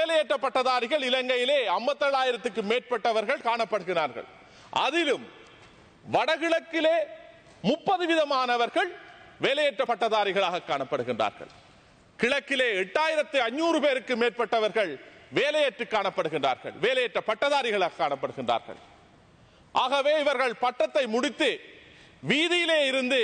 வேலையற்ற பட்டதாரிகள் இலங்கையிலே ஐம்பத்தேழாயிரத்துக்கு மேற்பட்டவர்கள் காணப்படுகிறார்கள் அதிலும் வடகிழக்கிலே முப்பது விதமானவர்கள் வேலையற்ற பட்டதாரிகளாக காணப்படுகின்றார்கள் கிழக்கிலே எட்டாயிரத்து ஐநூறு பேருக்கு மேற்பட்டவர்கள் வேலையற்று காணப்படுகின்றார்கள் வேலையற்ற பட்டதாரிகளாக காணப்படுகின்றார்கள் ஆகவே இவர்கள் பட்டத்தை முடித்து வீதியிலே இருந்து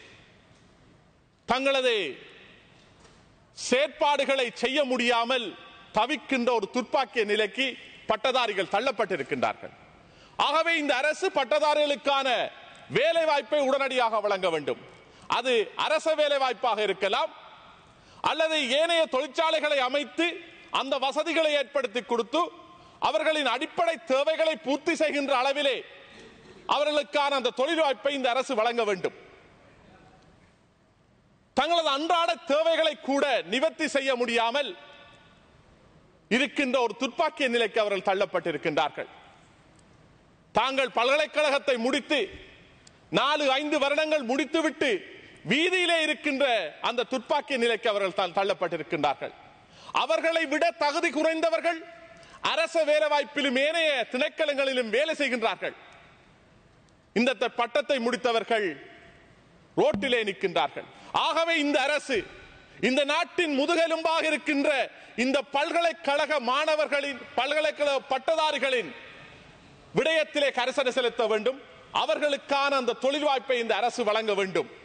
தங்களது செயற்பாடுகளை செய்ய முடியாமல் தவிக்கின்ற ஒரு துப்பாக்கிய நிலைக்கு பட்டதாரிகள் தள்ளப்பட்டிருக்கின்றார்கள் ஆகவே இந்த அரசு பட்டதாரிகளுக்கான வேலை வாய்ப்பை உடனடியாக வழங்க வேண்டும் அது அரச வேலை வாய்ப்பாக இருக்கலாம் அல்லது ஏனைய தொழிற்சாலைகளை அமைத்து அந்த வசதிகளை ஏற்படுத்தி கொடுத்து அவர்களின் அடிப்படை தேவைகளை பூர்த்தி செய்கின்ற அளவிலே அவர்களுக்கான அந்த தொழில் வாய்ப்பை இந்த அரசு வழங்க வேண்டும் தங்களது அன்றாட தேவைகளை கூட நிவர்த்தி செய்ய முடியாமல் இருக்கின்ற ஒரு துப்பாக்கிய நிலைக்கு அவர்கள் தள்ளப்பட்டிருக்கின்றார்கள் தாங்கள் பல்கலைக்கழகத்தை முடித்து நாலு ஐந்து வருடங்கள் முடித்துவிட்டு வீதியிலே இருக்கின்ற அந்த துப்பாக்கிய நிலைக்கு அவர்கள் தான் தள்ளப்பட்டிருக்கின்றார்கள் அவர்களை விட தகுதி குறைந்தவர்கள் அரச வேலை வாய்ப்பிலும் ஏனைய திணைக்களங்களிலும் வேலை செய்கின்றார்கள் இந்த த- பட்டத்தை முடித்தவர்கள் ரோட்டிலே நிற்கின்றார்கள் ஆகவே இந்த அரசு இந்த நாட்டின் முதுகெலும்பாக இருக்கின்ற இந்த பல்கலைக்கழக மாணவர்களின் பல்கலைக்கழக பட்டதாரிகளின் விடயத்திலே கரிசனை செலுத்த வேண்டும் அவர்களுக்கான அந்த தொழில் வாய்ப்பை இந்த அரசு வழங்க வேண்டும்